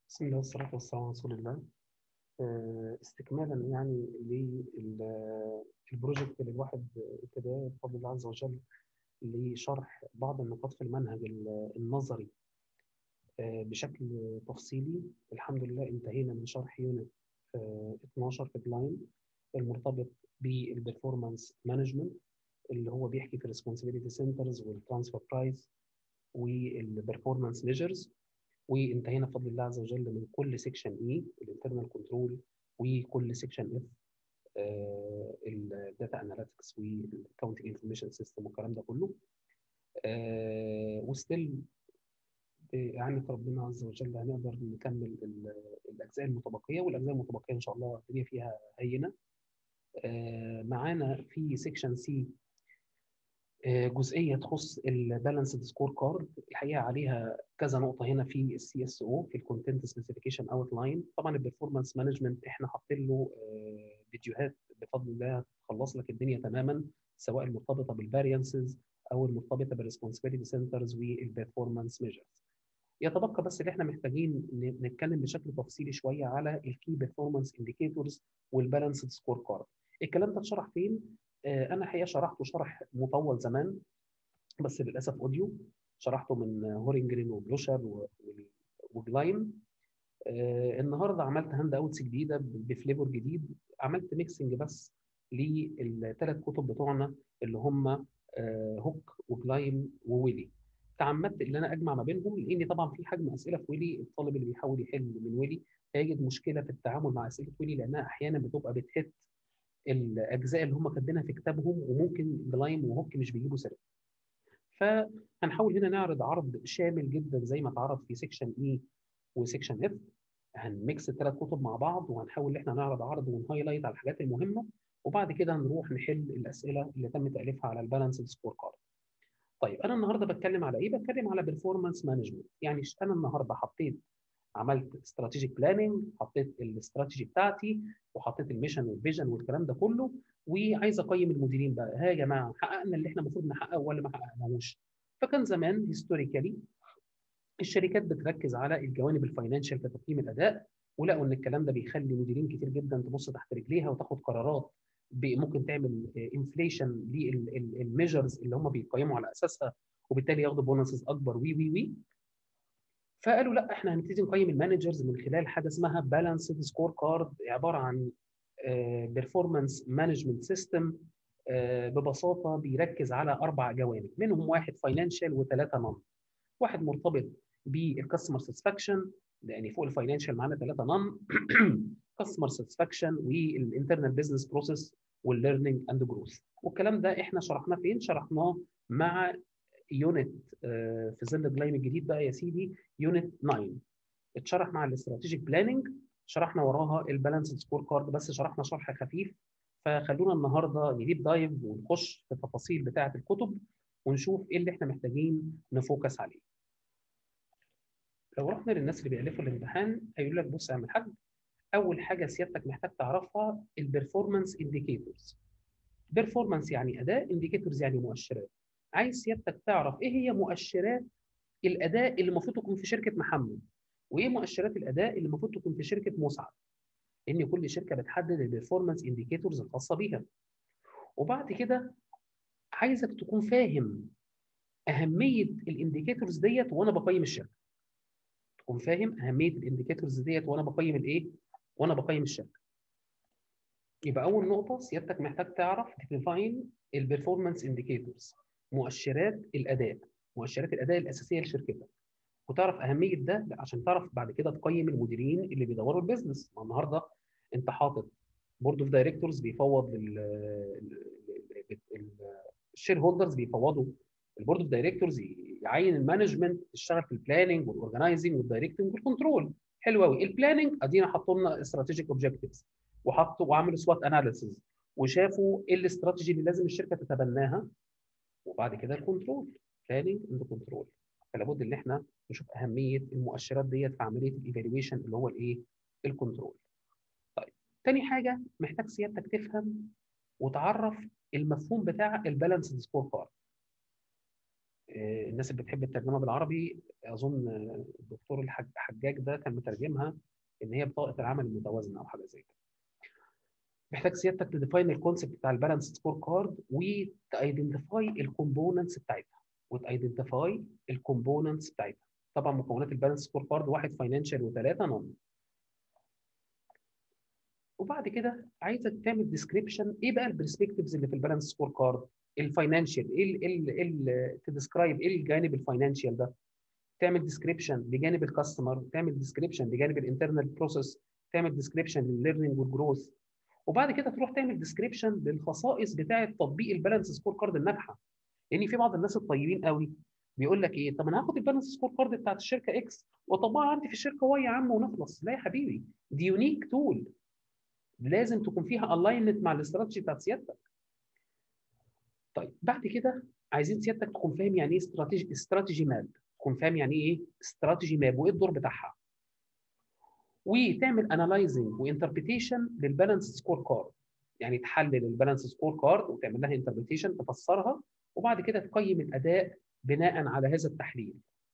بسم الله والصلاة والسلام على رسول الله آه، استكمالا يعني للبروجكت اللي الواحد ابتداه بفضل الله عز وجل لشرح بعض النقاط في المنهج النظري آه، بشكل تفصيلي الحمد لله انتهينا من شرح يونت 12 في بلاين المرتبط بالبرفورمانس مانجمنت اللي هو بيحكي في الريسبونسبيلتي سنترز والترانسفير برايس والبرفورمانس ميجرز وانتهينا بفضل الله عز وجل من كل سيكشن اي الانترنال كنترول وكل سيكشن اف الداتا اناليتكس والكاونتنج انفورميشن سيستم والكلام ده كله آه وستيل يعني ربنا عز وجل هنقدر نكمل الاجزاء المتبقيه والاجزاء المتبقيه ان شاء الله الدنيا فيها هينه آه معانا في سيكشن سي جزئيه تخص البالانسد سكور كارد الحقيقه عليها كذا نقطه هنا في السي اس او في الكونتنت سبيسيفيكيشن اوت لاين طبعا البرفورمانس مانجمنت احنا حاطين له فيديوهات بفضل الله تخلص لك الدنيا تماما سواء المرتبطه بالفاريانسز او المرتبطه بالريسبونسبيلتي سنترز والبرفورمانس ميجرز يتبقى بس اللي احنا محتاجين نتكلم بشكل تفصيلي شويه على الكي بيرفورمانس انديكيتورز والبالانسد سكور كارد الكلام ده اتشرح فين انا الحقيقه شرحته شرح مطول زمان بس للاسف اوديو شرحته من هورينجرين وبلوشر وجلاين آه النهارده عملت هاند اوتس جديده بفليفر جديد عملت ميكسنج بس للثلاث كتب بتوعنا اللي هم آه هوك وجلاين وويلي تعمدت ان انا اجمع ما بينهم لان طبعا في حجم اسئله في ويلي الطالب اللي بيحاول يحل من ويلي هيجد مشكله في التعامل مع اسئله ويلي لانها احيانا بتبقى بتهت الاجزاء اللي هم كاتبينها في كتابهم وممكن جلايم وهوك مش بيجيبوا سيرة فهنحاول هنا نعرض عرض شامل جدا زي ما اتعرض في سيكشن اي وسيكشن اف هنميكس الثلاث كتب مع بعض وهنحاول ان احنا نعرض عرض ونهايلايت على الحاجات المهمه وبعد كده هنروح نحل الاسئله اللي تم تاليفها على البالانس سكور كارد. طيب انا النهارده بتكلم على ايه؟ بتكلم على بيرفورمانس مانجمنت يعني انا النهارده حطيت عملت استراتيجيك بلاننج حطيت الاستراتيجي بتاعتي وحطيت الميشن والفيجن والكلام ده كله وعايز اقيم المديرين بقى ها يا جماعه حققنا اللي احنا المفروض نحققه ولا ما حققناهوش فكان زمان هيستوريكالي الشركات بتركز على الجوانب الفاينانشال في تقييم الاداء ولقوا ان الكلام ده بيخلي مديرين كتير جدا تبص تحت رجليها وتاخد قرارات ممكن تعمل انفليشن للميجرز اللي هم بيقيموا على اساسها وبالتالي ياخدوا بونسز اكبر وي وي وي فقالوا لا احنا هنبتدي نقيم المانجرز من خلال حاجه اسمها بالانسد سكور كارد عباره عن بيرفورمانس مانجمنت سيستم ببساطه بيركز على اربع جوانب منهم واحد فاينانشال وثلاثه نون واحد مرتبط بالكاستمر ساتسفاكشن يعني فوق الفاينانشال معانا ثلاثه نون كاستمر ساتسفاكشن والانترنال بزنس بروسيس والليرنينج اند جروث والكلام ده احنا شرحناه فين؟ شرحناه مع يونت في ظل جلايم الجديد بقى يا سيدي يونت 9 اتشرح مع الاستراتيجيك بلاننج شرحنا وراها البالانس سكور كارد بس شرحنا شرح خفيف فخلونا النهارده نديب دايف ونخش في التفاصيل بتاعه الكتب ونشوف ايه اللي احنا محتاجين نفوكس عليه. لو رحنا للناس اللي بيألفوا الامتحان هيقول لك بص يا عم الحاج اول حاجه سيادتك محتاج تعرفها البرفورمانس انديكيتورز. بيرفورمانس يعني اداء انديكيتورز يعني مؤشرات. عايز سيادتك تعرف ايه هي مؤشرات الاداء اللي المفروض تكون في شركه محمد وايه مؤشرات الاداء اللي المفروض تكون في شركه مسعد لان كل شركه بتحدد البرفورمانس انديكيتورز الخاصه بيها وبعد كده عايزك تكون فاهم اهميه الانديكيتورز ديت وانا بقيم الشركه تكون فاهم اهميه الانديكيتورز ديت وانا بقيم الايه وانا بقيم الشركه يبقى اول نقطه سيادتك محتاج تعرف تديفاين البرفورمانس انديكيتورز مؤشرات الاداء مؤشرات الاداء الاساسيه لشركتك وتعرف اهميه ده عشان تعرف بعد كده تقيم المديرين اللي بيدوروا البيزنس النهارده انت حاطط بورد اوف دايركتورز بيفوض الشير هولدرز بيفوضوا البورد اوف دايركتورز يعين المانجمنت تشتغل في البلاننج والاورجنايزنج والدايركتنج والكنترول حلو قوي البلاننج ادينا حطوا لنا استراتيجيك اوبجكتيفز وحطوا وعملوا سوات اناليسيز وشافوا ايه الاستراتيجي اللي لازم الشركه تتبناها وبعد كده الكنترول بلاننج اند كنترول فلا بد ان احنا نشوف اهميه المؤشرات ديت في عمليه الايفالويشن اللي هو الايه الكنترول طيب تاني حاجه محتاج سيادتك تفهم وتعرف المفهوم بتاع البالانس سكور كارد الناس اللي بتحب الترجمه بالعربي اظن الدكتور الحجاج ده كان مترجمها ان هي بطاقه العمل المتوازنه او حاجه زي كده محتاج سيادتك تديفاين الكونسيبت بتاع البالانس سكور كارد وتايدنتيفاي الكومبوننتس بتاعتها وتايدنتيفاي الكومبوننتس بتاعتها طبعا مكونات البالانس سكور كارد واحد فاينانشال وثلاثه نون وبعد كده عايزك تعمل ديسكريبشن ايه بقى البرسبكتيفز اللي في البالانس سكور كارد الفاينانشال ايه ال ايه تديسكرايب ايه الجانب الفاينانشال ده تعمل ديسكريبشن لجانب الكاستمر تعمل ديسكريبشن لجانب الانترنال بروسيس تعمل ديسكريبشن للليرنينج والجروث وبعد كده تروح تعمل ديسكريبشن للخصائص بتاعه تطبيق البالانس سكور كارد الناجحه لان في بعض الناس الطيبين قوي بيقول لك ايه طب انا هاخد البالانس سكور كارد بتاعت الشركه اكس واطبقها عندي في الشركه واي يا عم ونخلص لا يا حبيبي دي يونيك تول لازم تكون فيها الاينمنت مع الاستراتيجي بتاعت سيادتك طيب بعد كده عايزين سيادتك تكون فاهم يعني ايه استراتيجي استراتيجي ماب تكون فاهم يعني ايه استراتيجي ماب وايه الدور بتاعها وتعمل انالايزنج وانتربريتيشن للبالانس سكور كارد يعني تحلل البالانس سكور كارد وتعمل لها انتربريتيشن تفسرها وبعد كده تقيم الاداء بناء على هذا التحليل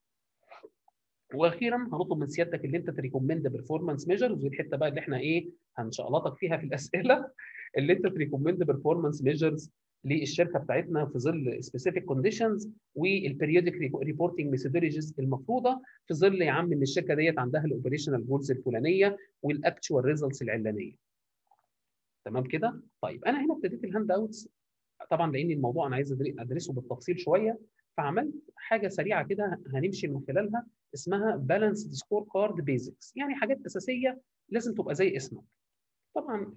واخيرا هنطلب من سيادتك اللي انت تريكومند بيرفورمانس ميجرز ودي الحته بقى اللي احنا ايه هنشقلطك فيها في الاسئله اللي انت تريكومند بيرفورمانس ميجرز للشركه بتاعتنا في ظل سبيسيفيك كونديشنز والبيريودك ريبورتنج ميثودولوجيز المفروضه في ظل يا عم ان الشركه ديت عندها الاوبريشنال جولز الفلانيه والاكتشوال ريزلتس العلانيه. تمام كده؟ طيب انا هنا ابتديت الهاند اوتس طبعا لان الموضوع انا عايز ادرسه بالتفصيل شويه فعملت حاجه سريعه كده هنمشي من خلالها اسمها بالانس سكور كارد بيزكس يعني حاجات اساسيه لازم تبقى زي اسمك. طبعا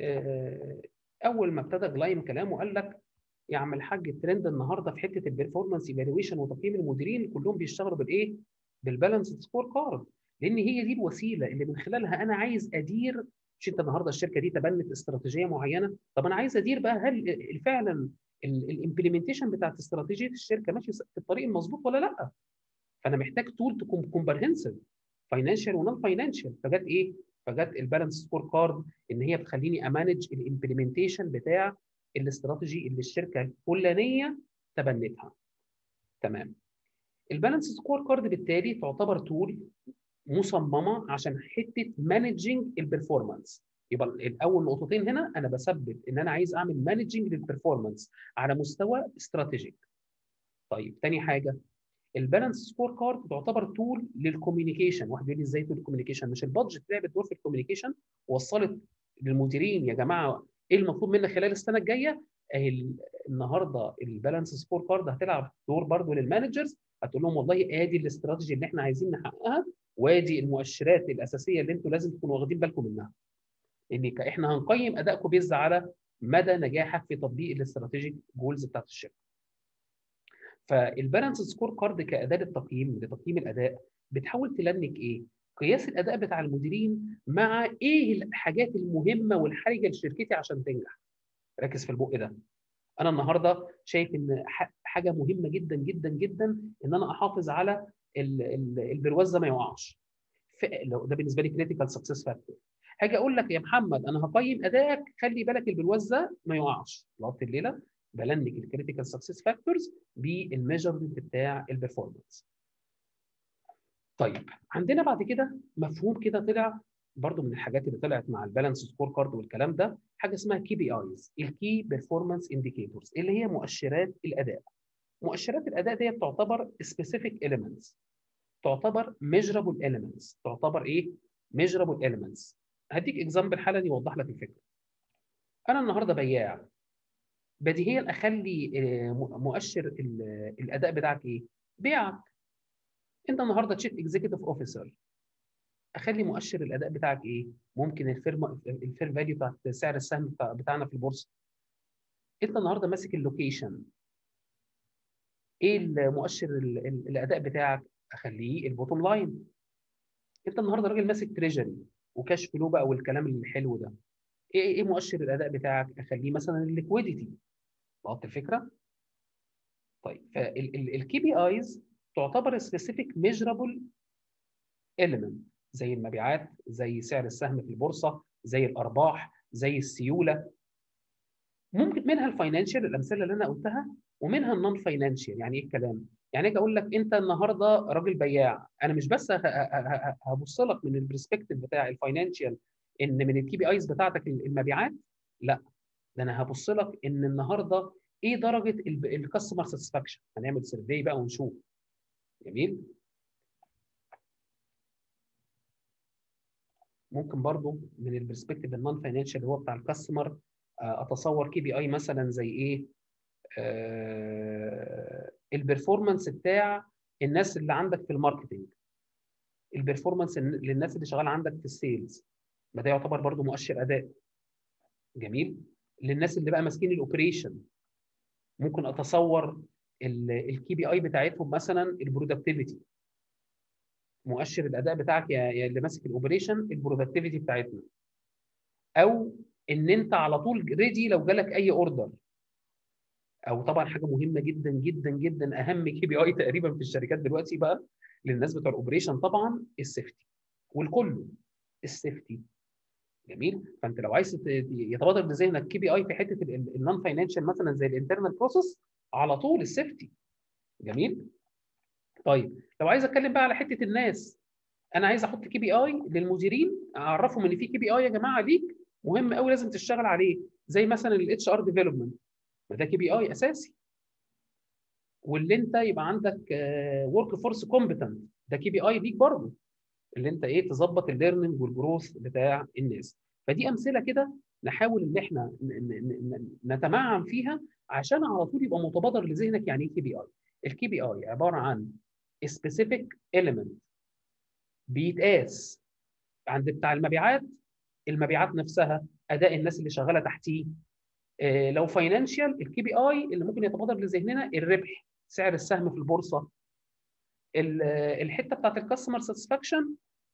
اول ما ابتدى جلاين كلامه قال لك يا عم الحاج الترند النهارده في حته البرفورمانس ايفالويشن وتقييم المديرين كلهم بيشتغلوا بالايه؟ بالبالانس سكور كارد لان هي دي الوسيله اللي من خلالها انا عايز ادير مش انت النهارده الشركه دي تبنت استراتيجيه معينه طب انا عايز ادير بقى هل فعلا الامبلمنتيشن بتاعت استراتيجيه الشركه ماشيه في الطريق المظبوط ولا لا؟ فانا محتاج تول تكون كومبرهنسيف فاينانشال ونون فاينانشال فجت ايه؟ فجت البالانس سكور كارد ان هي بتخليني امانج الامبلمنتيشن بتاع الاستراتيجي اللي الشركه الفلانيه تبنتها. تمام. البالانس سكور كارد بالتالي تعتبر تول مصممه عشان حته مانجنج البرفورمانس. يبقى الاول نقطتين هنا انا بثبت ان انا عايز اعمل مانجنج للبرفورمانس على مستوى استراتيجيك. طيب تاني حاجه البالانس سكور كارد تعتبر تول للكوميونيكيشن واحد يقول لي ازاي تول الكوميونيكيشن مش البادجت لعبت دور في الكوميونيكيشن وصلت للمديرين يا جماعه ايه المطلوب منا خلال السنه الجايه اهي النهارده البالانس سكور كارد هتلعب دور برضه للمانجرز هتقول لهم والله ادي الاستراتيجي اللي احنا عايزين نحققها وادي المؤشرات الاساسيه اللي انتوا لازم تكونوا واخدين بالكم منها ان احنا هنقيم ادائكم بيز على مدى نجاحك في تطبيق الاستراتيجيك جولز بتاعت الشركه فالبالانس سكور كارد كاداه للتقييم لتقييم الاداء بتحاول تلنك ايه قياس الاداء بتاع المديرين مع ايه الحاجات المهمه والحرجه لشركتي عشان تنجح ركز في البق ده انا النهارده شايف ان حاجه مهمه جدا جدا جدا ان انا احافظ على البرواز ده ما يقعش ده بالنسبه لي كريتيكال سكسس فاكتور هاجي اقول لك يا محمد انا هقيم ادائك خلي بالك البرواز ده ما يقعش لقطت الليله بلنك الكريتيكال سكسس فاكتورز بالميجرمنت بتاع البرفورمانس طيب عندنا بعد كده مفهوم كده طلع برضو من الحاجات اللي طلعت مع البالانس سكور كارد والكلام ده حاجه اسمها كي بي ايز الكي بيرفورمانس انديكيتورز اللي هي مؤشرات الاداء مؤشرات الاداء ديت تعتبر سبيسيفيك اليمنتس تعتبر ميجرابل اليمنتس تعتبر ايه ميجرابل اليمنتس هديك اكزامبل حالا يوضح لك الفكره انا النهارده بياع بديهيا اخلي مؤشر الاداء بتاعك ايه بيعك انت النهارده تشيف اكزيكتيف اوفيسر اخلي مؤشر الاداء بتاعك ايه ممكن الفيرما الفير فاليو بتاعت سعر السهم بتاعنا في البورصه انت النهارده ماسك اللوكيشن ايه المؤشر الاداء بتاعك اخليه البوتوم لاين انت النهارده راجل ماسك تريجري وكاش فلو بقى والكلام الحلو ده ايه ايه مؤشر الاداء بتاعك اخليه مثلا الليكويديتي لقطت الفكره طيب فالكي بي ايز تعتبر سبيسيفيك ميجرابل element زي المبيعات زي سعر السهم في البورصه زي الارباح زي السيوله ممكن منها الفاينانشال الامثله اللي انا قلتها ومنها النون فاينانشال يعني ايه الكلام يعني اجي اقول لك انت النهارده راجل بياع انا مش بس هبص لك من البرسبكتيف بتاع الفاينانشال ان من الكي بي ايز بتاعتك المبيعات لا ده انا هبص لك ان النهارده ايه درجه الكاستمر ساتسفاكشن هنعمل سيرفي بقى ونشوف جميل ممكن برضو من البرسبكتيف النون فاينانشال اللي هو بتاع الكاستمر اتصور كي بي اي مثلا زي ايه آه البرفورمانس بتاع الناس اللي عندك في الماركتنج البرفورمانس للناس اللي شغاله عندك في السيلز ما ده يعتبر برضو مؤشر اداء جميل للناس اللي بقى ماسكين الاوبريشن ممكن اتصور الكي بي اي بتاعتهم مثلا البرودكتيفيتي مؤشر الاداء بتاعك يا اللي ماسك الاوبريشن البرودكتيفيتي بتاعتنا او ان انت على طول ريدي لو جالك اي اوردر او طبعا حاجه مهمه جدا جدا جدا اهم كي بي اي تقريبا في الشركات دلوقتي بقى للناس بتوع الاوبريشن طبعا السيفتي والكل السيفتي جميل فانت لو عايز يتبادر لذهنك كي بي اي في حته النون فاينانشال مثلا زي الانترنال بروسيس على طول السيفتي جميل طيب لو عايز اتكلم بقى على حته الناس انا عايز احط كي بي اي للمديرين اعرفهم ان في كي بي اي يا جماعه ليك مهم قوي لازم تشتغل عليه زي مثلا الاتش ار ديفلوبمنت ما ده كي بي اي اساسي واللي انت يبقى عندك ورك فورس كومبتنت ده كي بي اي ليك برضه اللي انت ايه تظبط الليرنينج والجروث بتاع الناس فدي امثله كده نحاول ان احنا نتمعن فيها عشان على طول يبقى متبادر لذهنك يعني ايه كي بي اي الكي بي اي عباره عن specific element بيتقاس عند بتاع المبيعات المبيعات نفسها اداء الناس اللي شغاله تحتيه إيه لو فاينانشال الكي بي اي اللي ممكن يتبادر لذهننا الربح سعر السهم في البورصه الحته بتاعت الكاستمر ساتسفاكشن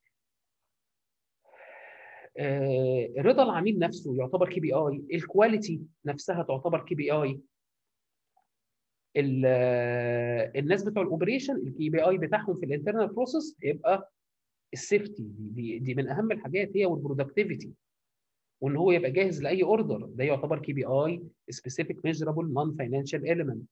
إيه رضا العميل نفسه يعتبر كي بي اي الكواليتي نفسها تعتبر كي بي اي الناس بتوع الاوبريشن الكي بي اي بتاعهم في الانترنال بروسيس هيبقى السيفتي دي, دي من اهم الحاجات هي والبرودكتيفيتي وان هو يبقى جاهز لاي اوردر ده يعتبر كي بي اي سبيسيفيك ميجرابل نون فاينانشال ايليمنت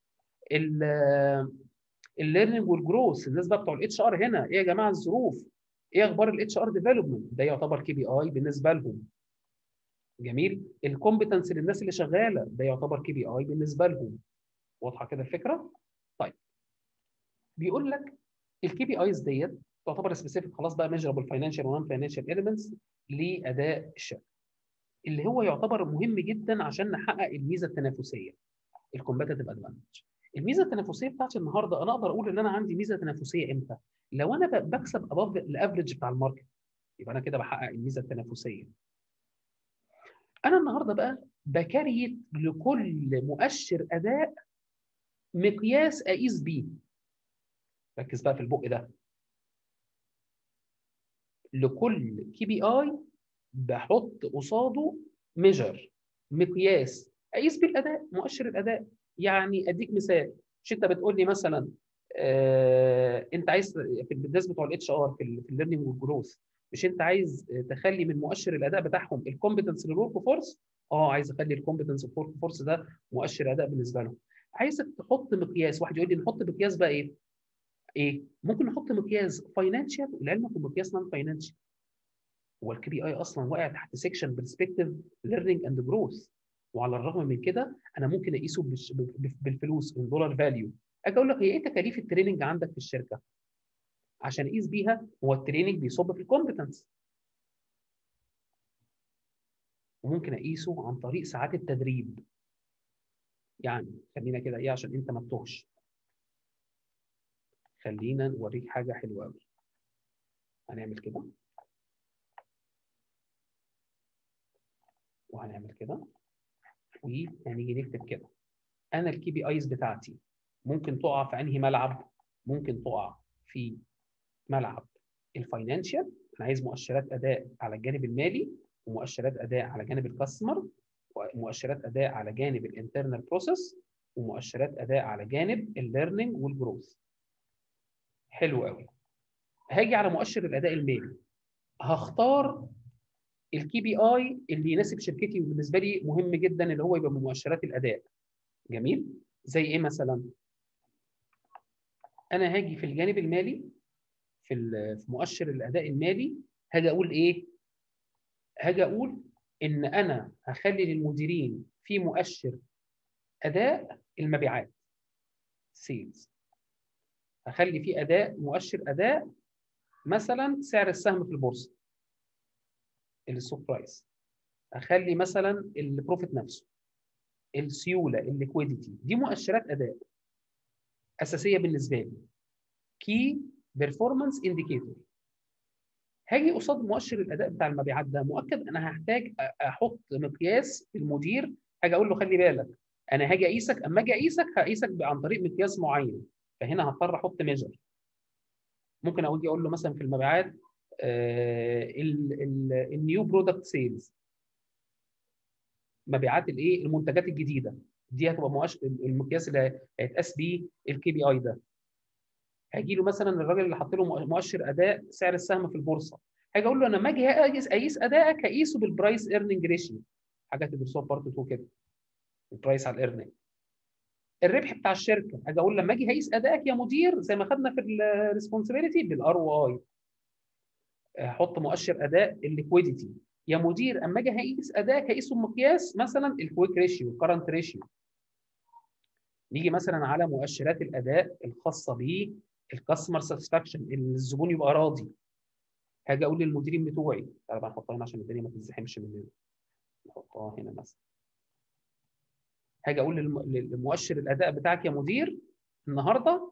الليرنينج والجروث الناس بقى بتوع الاتش ار هنا ايه يا جماعه الظروف ايه اخبار الاتش ار ديفلوبمنت ده يعتبر كي بي اي بالنسبه لهم جميل الكومبتنس للناس اللي شغاله ده يعتبر كي بي اي بالنسبه لهم واضحه كده الفكره طيب بيقول لك الكي بي ايز ديت تعتبر سبيسيفيك خلاص بقى ميجرابل فاينانشال ونون فاينانشال اليمنتس لاداء الشركه اللي هو يعتبر مهم جدا عشان نحقق الميزه التنافسيه الكومبتيتيف ادفانتج الميزه التنافسيه بتاعتي النهارده انا اقدر اقول ان انا عندي ميزه تنافسيه امتى لو انا بكسب اباف الافريج بتاع الماركت يبقى انا كده بحقق الميزه التنافسيه انا النهارده بقى بكريت لكل مؤشر اداء مقياس اقيس بيه ركز بقى في البق ده لكل كي بي اي بحط قصاده ميجر مقياس اقيس بيه الاداء مؤشر الاداء يعني اديك مثال مش انت بتقول لي مثلا آه انت عايز في الناس بتوع الاتش ار في الليرنينج والجروث مش انت عايز تخلي من مؤشر الاداء بتاعهم الكومبتنس للورك فورس اه عايز اخلي الكومبتنس الورك فورس ده مؤشر اداء بالنسبه لهم عايزك تحط مقياس واحد يقول لي نحط مقياس بقى ايه ايه ممكن نحط مقياس فاينانشال ولعلمك ومقياس نون فاينانشال هو الكي بي اي اصلا واقع تحت سيكشن برسبكتيف ليرنينج اند جروث وعلى الرغم من كده انا ممكن اقيسه بالفلوس بالدولار فاليو اجي اقول لك هي ايه تكاليف التريننج عندك في الشركه عشان اقيس بيها هو التريننج بيصب في الكومبتنس وممكن اقيسه عن طريق ساعات التدريب يعني خلينا كده ايه عشان انت ما تتوهش خلينا نوريك حاجه حلوه قوي هنعمل كده وهنعمل كده وهنيجي نكتب كده انا الكي بي ايز بتاعتي ممكن تقع في انهي ملعب ممكن تقع في ملعب الفاينانشال انا عايز مؤشرات اداء على الجانب المالي ومؤشرات اداء على جانب الكاستمر ومؤشرات اداء على جانب الانترنال بروسيس ومؤشرات اداء على جانب الليرنينج والجروث حلو قوي هاجي على مؤشر الاداء المالي هختار الكي بي اي اللي يناسب شركتي وبالنسبه لي مهم جدا اللي هو يبقى من مؤشرات الاداء جميل زي ايه مثلا انا هاجي في الجانب المالي في ال- في مؤشر الاداء المالي هاجي اقول ايه هاجي اقول ان انا هخلي للمديرين في مؤشر اداء المبيعات سيلز هخلي في اداء مؤشر اداء مثلا سعر السهم في البورصه الستوك برايس اخلي مثلا البروفيت نفسه السيوله الليكويديتي دي مؤشرات اداء اساسيه بالنسبه لي كي بيرفورمانس انديكيتور هاجي قصاد مؤشر الاداء بتاع المبيعات ده مؤكد انا هحتاج احط مقياس المدير هاجي اقول له خلي بالك انا هاجي اقيسك اما اجي اقيسك هقيسك عن طريق مقياس معين فهنا هضطر احط ميجر ممكن اقول اقول له مثلا في المبيعات النيو برودكت سيلز مبيعات الايه المنتجات الجديده دي هتبقى مؤشر المقياس اللي هيتقاس بيه الكي بي اي ده هيجي له مثلا الراجل اللي حط له مؤشر اداء سعر السهم في البورصه هاجي اقول له انا لما اجي اقيس اقيس ادائك هقيسه بالبرايس ايرنينج ريشيو حاجه تدرسوها في بارت 2 كده البرايس على الايرنينج الربح بتاع الشركه اجي اقول لما اجي هقيس ادائك يا مدير زي ما خدنا في الريسبونسبيلتي بالار او اي احط مؤشر اداء الليكويديتي يا مدير اما اجي هقيس ادائك هقيسه بمقياس مثلا الكويك ريشيو الكرنت ريشيو نيجي مثلا على مؤشرات الاداء الخاصه بالكاستمر ساتسفاكشن الزبون يبقى راضي هاجي اقول للمديرين بتوعي تعالى بقى نحطها هنا عشان الدنيا ما تزحمش مننا نحطها هنا مثلا هاجي اقول للمؤشر الاداء بتاعك يا مدير النهارده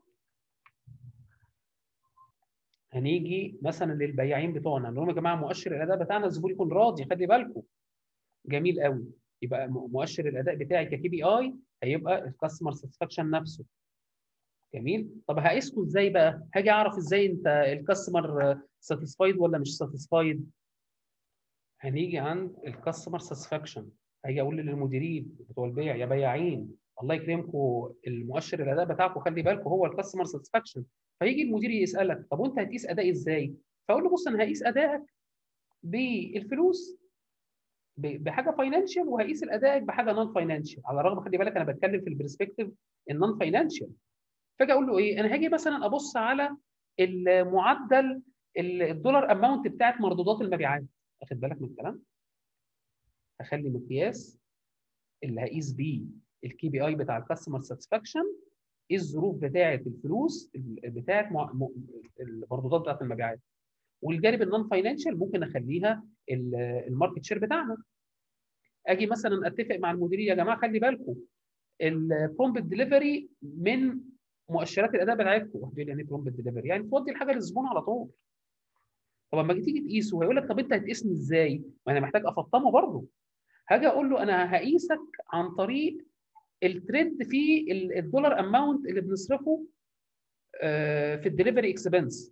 هنيجي مثلا للبياعين بتوعنا نقول لهم يا جماعه مؤشر الاداء بتاعنا الزبون يكون راضي خلي بالكم جميل قوي يبقى مؤشر الاداء بتاعي ككي بي اي هيبقى الكاستمر ساتسفاكشن نفسه جميل طب هقيسكم ازاي بقى هاجي اعرف ازاي انت الكاستمر ساتسفايد ولا مش ساتسفايد هنيجي عند الكاستمر ساتسفاكشن هاجي اقول للمديرين بتوع البيع يا بياعين الله يكرمكم المؤشر الاداء بتاعكم خلي بالكم هو الكاستمر ساتسفاكشن فيجي المدير يسالك طب وانت هتقيس ادائي ازاي فاقول له بص انا هقيس ادائك بالفلوس بحاجه فاينانشال وهقيس ادائك بحاجه نون فاينانشال على الرغم خلي بالك انا بتكلم في البرسبكتيف النون فاينانشال فاجي اقول له ايه انا هاجي مثلا ابص على المعدل الدولار اماونت بتاعت مردودات المبيعات واخد بالك من الكلام اخلي مقياس اللي هقيس بيه الكي بي اي بتاع الكاستمر ساتسفاكشن ايه الظروف بتاعه الفلوس بتاعه المردودات بتاعه المبيعات والجانب النون فاينانشال ممكن اخليها الماركت شير بتاعنا اجي مثلا اتفق مع المديرين يا جماعه خلي بالكم البرومبت ديليفري من مؤشرات الاداء بتاعتكم واحد يقول يعني ايه برومبت ديليفري يعني تودي الحاجه للزبون على طول طب لما تيجي تقيسه هيقول لك طب انت هتقيسني ازاي؟ ما انا محتاج افطمه برضه هاجي اقول له انا هقيسك عن طريق الترند في الدولار اماونت اللي بنصرفه في الدليفري اكسبنس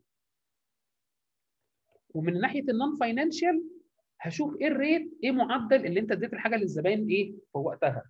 ومن ناحيه النون فاينانشال هشوف ايه الريت ايه معدل اللي انت اديت الحاجه للزباين ايه في وقتها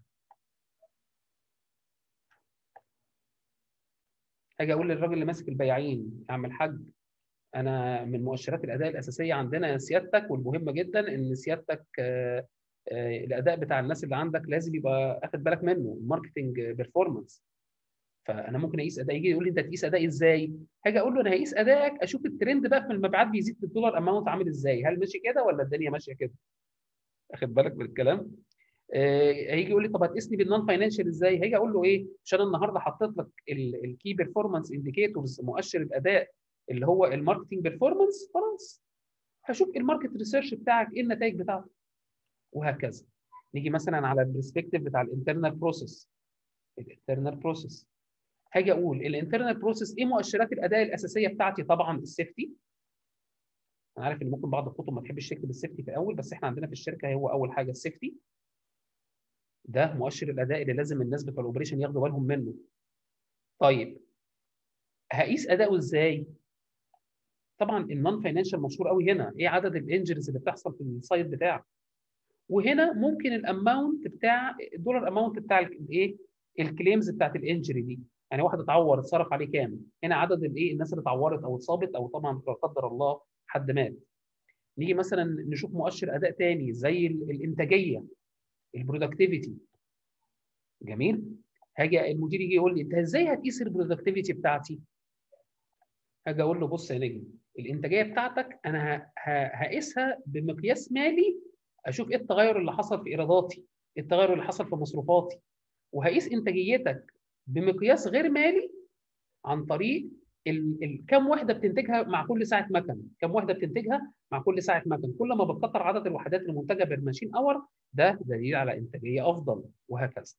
هاجي اقول للراجل اللي ماسك البياعين يا عم الحاج انا من مؤشرات الاداء الاساسيه عندنا سيادتك والمهمه جدا ان سيادتك آه الاداء بتاع الناس اللي عندك لازم يبقى اخد بالك منه الماركتنج بيرفورمانس فانا ممكن اقيس اداء يجي يقول لي انت هتقيس اداء ازاي؟ هاجي اقول له انا هقيس ادائك اشوف الترند بقى في المبيعات بيزيد في الدولار اماونت عامل ازاي؟ هل ماشي كده ولا الدنيا ماشيه كده؟ اخد بالك من الكلام؟ آه هيجي يقول لي طب هتقيسني بالنون فاينانشال ازاي؟ هيجي اقول له ايه؟ عشان النهارده حطيت لك الكي بيرفورمانس انديكيتورز مؤشر الاداء اللي هو الماركتنج بيرفورمانس خلاص هشوف الماركت ريسيرش بتاعك ايه النتائج بتاعته وهكذا نيجي مثلا على البرسبكتيف بتاع الانترنال بروسيس الانترنال بروسيس هاجي اقول الانترنال بروسيس ايه مؤشرات الاداء الاساسيه بتاعتي طبعا السيفتي انا عارف ان ممكن بعض الكتب ما تحبش تكتب السيفتي في الاول بس احنا عندنا في الشركه هو اول حاجه السيفتي ده مؤشر الاداء اللي لازم الناس بتوع الاوبريشن ياخدوا بالهم منه طيب هقيس اداؤه ازاي طبعا النون فاينانشال مشهور قوي هنا ايه عدد الانجريز اللي بتحصل في السايت بتاعك وهنا ممكن الاماونت بتاع الدولار اماونت بتاع الايه الكليمز بتاعت الانجري دي يعني واحد اتعور اتصرف عليه كام هنا عدد الايه الناس اللي اتعورت او اتصابت او طبعا لا قدر الله حد مات نيجي مثلا نشوف مؤشر اداء تاني زي الانتاجيه البرودكتيفيتي جميل هاجي المدير يجي يقول لي انت ازاي هتقيس البرودكتيفيتي بتاعتي هاجي اقول له بص يا نجم الانتاجيه بتاعتك انا هقيسها بمقياس مالي اشوف ايه التغير اللي حصل في ايراداتي ايه التغير اللي حصل في مصروفاتي وهقيس انتاجيتك بمقياس غير مالي عن طريق ال ال كم وحده بتنتجها مع كل ساعه مكن كم وحده بتنتجها مع كل ساعه مكن كل ما بتكتر عدد الوحدات المنتجه بالماشين اور ده دليل على انتاجيه افضل وهكذا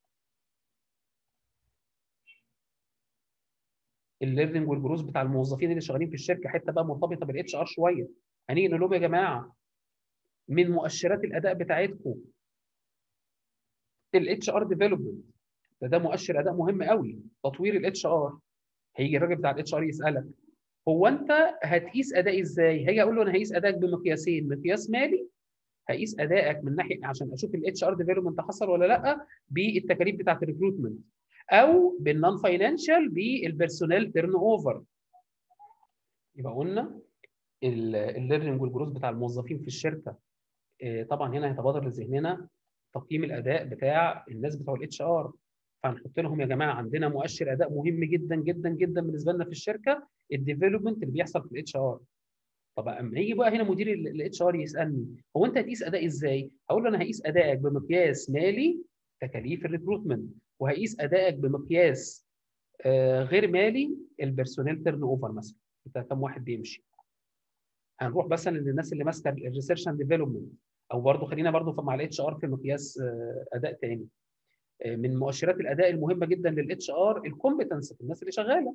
الليرنينج والجروث بتاع الموظفين اللي شغالين في الشركه حته بقى مرتبطه بالاتش ار شويه هنيجي نقول لهم يا جماعه من مؤشرات الاداء بتاعتكم الاتش ار ديفلوبمنت ده ده مؤشر اداء مهم قوي تطوير الاتش ار هيجي الراجل بتاع الاتش ار يسالك هو انت هتقيس ادائي ازاي؟ هاجي اقول له انا هقيس ادائك بمقياسين مقياس مالي هقيس ادائك من ناحيه عشان اشوف الاتش ار ديفلوبمنت حصل ولا لا بالتكاليف بتاعت الريكروتمنت او بالنون فاينانشال بالبيرسونال تيرن اوفر يبقى قلنا الليرنينج والجروث بتاع الموظفين في الشركه طبعا هنا هيتبادر لذهننا تقييم الاداء بتاع الناس بتوع الاتش ار فهنحط لهم يا جماعه عندنا مؤشر اداء مهم جدا جدا جدا بالنسبه لنا في الشركه الديفلوبمنت اللي بيحصل في الاتش ار طب اما يجي بقى هنا مدير الاتش ار يسالني هو انت هتقيس ادائي ازاي؟ هقول له انا هقيس ادائك بمقياس مالي تكاليف الريكروتمنت وهقيس ادائك بمقياس آه غير مالي البيرسونيل تيرن اوفر مثلا انت كم واحد بيمشي هنروح مثلا للناس اللي ماسكه الريسيرش اند ديفلوبمنت او برضه خلينا برضه مع الاتش ار في مقياس آه اداء تاني آه من مؤشرات الاداء المهمه جدا للاتش ار الكومبتنس في الناس اللي شغاله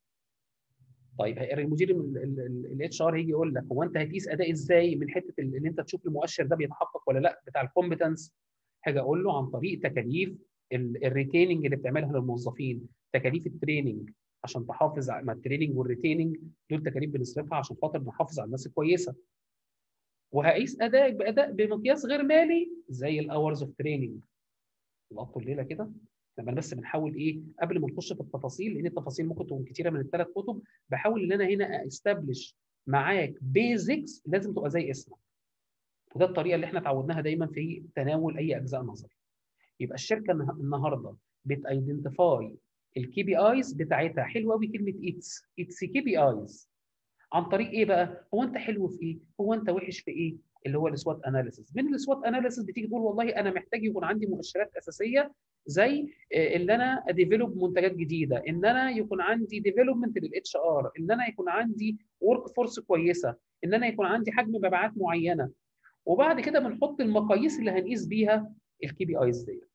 طيب المدير الاتش ار هيجي يقول لك هو انت هتقيس اداء ازاي من حته ان انت تشوف المؤشر ده بيتحقق ولا لا بتاع الكومبتنس حاجه اقول له عن طريق تكاليف الريتيننج اللي بتعملها للموظفين تكاليف التريننج عشان تحافظ على التريننج والريتيننج دول تكاليف بنصرفها عشان خاطر نحافظ على الناس الكويسه وهقيس ادائك باداء بمقياس غير مالي زي الاورز اوف تريننج لقطوا الليله كده لما بس بنحاول ايه قبل ما نخش في التفاصيل لان التفاصيل ممكن تكون كتيره من الثلاث كتب بحاول ان انا هنا استبلش معاك بيزكس لازم تبقى زي اسمك وده الطريقه اللي احنا اتعودناها دايما في تناول اي اجزاء نظري يبقى الشركه النهارده بتايدنتيفاي الكي بي ايز بتاعتها حلوه قوي كلمه اتس اتس كي بي ايز عن طريق ايه بقى هو انت حلو في ايه هو انت وحش في ايه اللي هو السوات اناليسيس من السوات اناليسيس بتيجي تقول والله انا محتاج يكون عندي مؤشرات اساسيه زي ان انا اديفلوب منتجات جديده ان انا يكون عندي ديفلوبمنت للاتش ار ان انا يكون عندي ورك فورس كويسه ان انا يكون عندي حجم مبيعات معينه وبعد كده بنحط المقاييس اللي هنقيس بيها الكي بي ايز ديت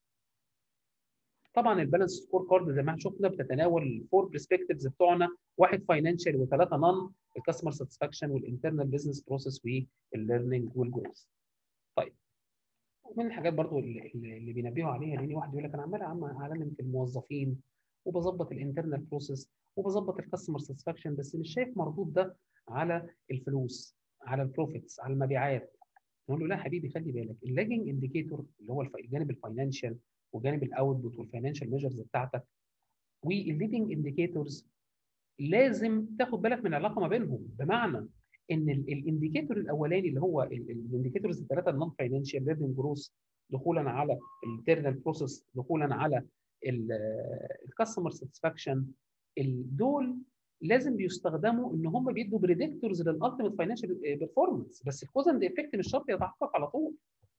طبعا البالانس سكور كارد زي ما شفنا بتتناول الفور برسبكتيفز بتوعنا واحد فاينانشال وثلاثه نون الكاستمر ساتسفاكشن والانترنال بزنس بروسيس والليرنينج والجروث طيب ومن الحاجات برضو اللي, اللي بينبهوا عليها لان واحد يقول لك انا عمال اعلم في الموظفين وبظبط الانترنال بروسيس وبظبط الكاستمر ساتسفاكشن بس مش شايف مردود ده على الفلوس على البروفيتس على المبيعات نقول له لا حبيبي خلي بالك اللاجنج انديكيتور اللي هو الجانب الفاينانشال وجانب الاوتبوت والفاينانشال ميجرز بتاعتك والليدنج انديكيتورز لازم تاخد بالك من العلاقه ما بينهم بمعنى ان الانديكيتور الاولاني اللي هو الانديكيتورز الثلاثه النون فاينانشال ليرنينج جروث دخولا على الانترنال بروسيس دخولا على الكاستمر ساتسفاكشن دول لازم بيستخدموا ان هم بيدوا بريدكتورز للالتيميت فاينانشال بيرفورمانس بس الكوز اند افكت مش شرط يتحقق على طول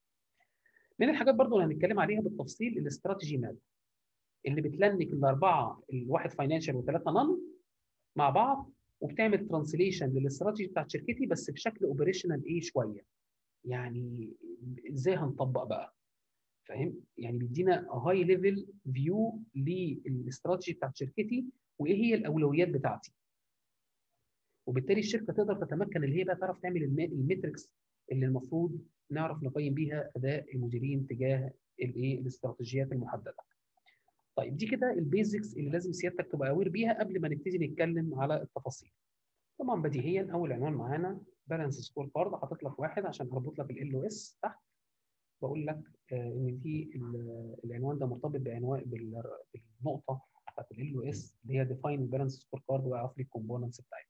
من الحاجات برضو اللي هنتكلم عليها بالتفصيل الاستراتيجي ماب اللي بتلنك الاربعه الواحد فاينانشال وثلاثه نون مع بعض وبتعمل ترانسليشن للاستراتيجي بتاعت شركتي بس بشكل اوبريشنال ايه شويه يعني ازاي هنطبق بقى فاهم يعني بيدينا هاي ليفل فيو للاستراتيجي بتاعت شركتي وايه هي الاولويات بتاعتي وبالتالي الشركه تقدر تتمكن اللي هي بقى تعرف تعمل الميتريكس اللي المفروض نعرف نقيم بيها اداء المديرين تجاه الايه الاستراتيجيات المحدده طيب دي كده البيزكس اللي لازم سيادتك تبقى اوير بيها قبل ما نبتدي نتكلم على التفاصيل طبعا بديهيا اول عنوان معانا بالانس سكور كارد حاطط لك واحد عشان هربط لك ال او اس تحت بقول لك ان في العنوان ده مرتبط بعنوان بالنقطه بتاعت ال او اس اللي هي ديفاين بالانس سكور كارد واعرف لي الكومبوننتس بتاعتها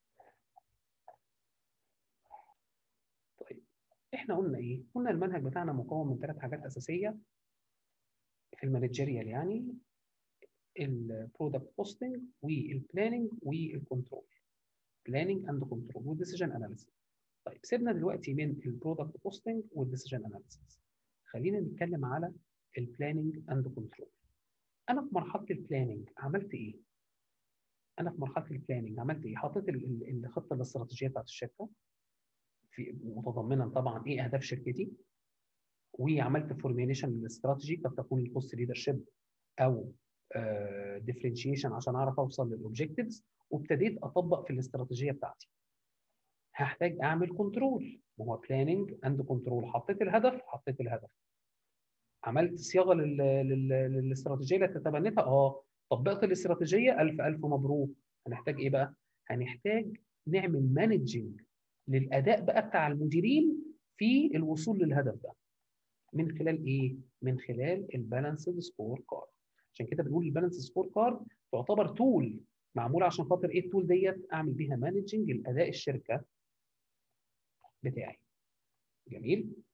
طيب احنا قلنا ايه قلنا المنهج بتاعنا مكون من ثلاث حاجات اساسيه في المانجيريال يعني البرودكت كوستنج والبلاننج والكنترول بلاننج اند كنترول والديسيجن اناليسيس طيب سيبنا دلوقتي من البرودكت كوستنج والديسيجن اناليسيس خلينا نتكلم على البلاننج اند كنترول انا في مرحله البلاننج عملت ايه انا في مرحله البلاننج عملت ايه حطيت الخطه الاستراتيجيه بتاعت الشركه في متضمنا طبعا ايه اهداف شركتي وعملت فورميليشن للاستراتيجي قد تكون الكوست ليدرشيب او ديفرنشيشن عشان اعرف اوصل للاوبجكتيفز وابتديت اطبق في الاستراتيجيه بتاعتي هحتاج اعمل كنترول ما هو بلاننج اند كنترول حطيت الهدف حطيت الهدف عملت صياغه للاستراتيجيه اللي تتبنتها اه طبقت الاستراتيجيه الف الف مبروك هنحتاج ايه بقى هنحتاج نعمل مانجنج للاداء بقى بتاع المديرين في الوصول للهدف ده من خلال ايه من خلال البالانسد سكور كارد عشان كده بنقول البالانس سكور كارد تعتبر تول معموله عشان خاطر ايه التول ديت اعمل بيها مانجنج لاداء الشركه بتاعي جميل